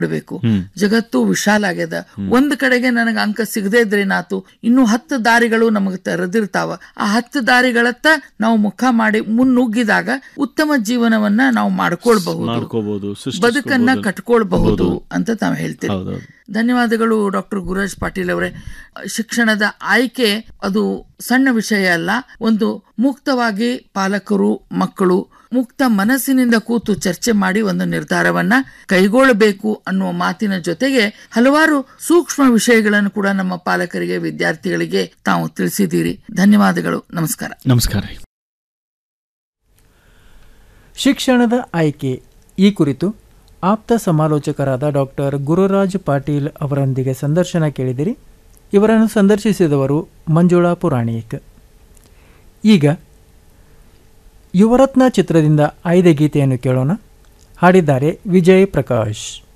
ಬಿಡಬೇಕು ಜಗತ್ತು ವಿಶಾಲ ಆಗ್ಯದ ಒಂದ್ ಕಡೆಗೆ ನನಗೆ ಅಂಕ ಸಿಗದೇ ಇದ್ರೇನಾತು ಇನ್ನು ಹತ್ತು ದಾರಿಗಳು ನಮಗೆ ತೆರೆದಿರ್ತಾವ ಆ ಹತ್ತು ದಾರಿಗಳತ್ತ ನಾವು ಮುಖ ಮಾಡಿ ಮುನ್ನುಗ್ಗಿದಾಗ ಉತ್ತಮ ಜೀವನವನ್ನ ನಾವು ಮಾಡ್ಕೊಳ್ಬಹುದು ಮಾಡ್ಕೋಬಹುದು ಬದುಕನ್ನ ಕಟ್ಕೊಳ್ಬಹುದು ಅಂತ ತಾವು ಹೇಳ್ತೀವಿ ಹೌದೌದು ಧನ್ಯವಾದಗಳು ಡಾಕ್ಟರ್ ಗುರುರಾಜ್ ಪಾಟೀಲ್ ಅವರೇ ಶಿಕ್ಷಣದ ಆಯ್ಕೆ ಅದು ಸಣ್ಣ ವಿಷಯ ಅಲ್ಲ ಒಂದು ಮುಕ್ತವಾಗಿ ಪಾಲಕರು ಮಕ್ಕಳು ಮುಕ್ತ ಮನಸ್ಸಿನಿಂದ ಕೂತು ಚರ್ಚೆ ಮಾಡಿ ಒಂದು ನಿರ್ಧಾರವನ್ನ ಕೈಗೊಳ್ಳಬೇಕು ಅನ್ನುವ ಮಾತಿನ ಜೊತೆಗೆ ಹಲವಾರು ಸೂಕ್ಷ್ಮ ವಿಷಯಗಳನ್ನು ಕೂಡ ನಮ್ಮ ಪಾಲಕರಿಗೆ ವಿದ್ಯಾರ್ಥಿಗಳಿಗೆ ತಾವು ತಿಳಿಸಿದ್ದೀರಿ ಧನ್ಯವಾದಗಳು ನಮಸ್ಕಾರ ನಮಸ್ಕಾರ ರೀ ಶಿಕ್ಷಣದ ಆಯ್ಕೆ ಈ ಕುರಿತು ಆಪ್ತ ಸಮಾಲೋಚಕರಾದ ಡಾಕ್ಟರ್ ಗುರುರಾಜ್ ಪಾಟೀಲ್ ಅವರೊಂದಿಗೆ ಸಂದರ್ಶನ ಕೇಳಿದಿರಿ ಇವರನ್ನು ಸಂದರ್ಶಿಸಿದವರು ಮಂಜುಳಾ ಪುರಾಣಿಕ್ ಈಗ ಯುವರತ್ನ ಚಿತ್ರದಿಂದ ಆಯ್ದ ಗೀತೆಯನ್ನು ಕೇಳೋಣ ಹಾಡಿದ್ದಾರೆ ವಿಜಯ್ ಪ್ರಕಾಶ್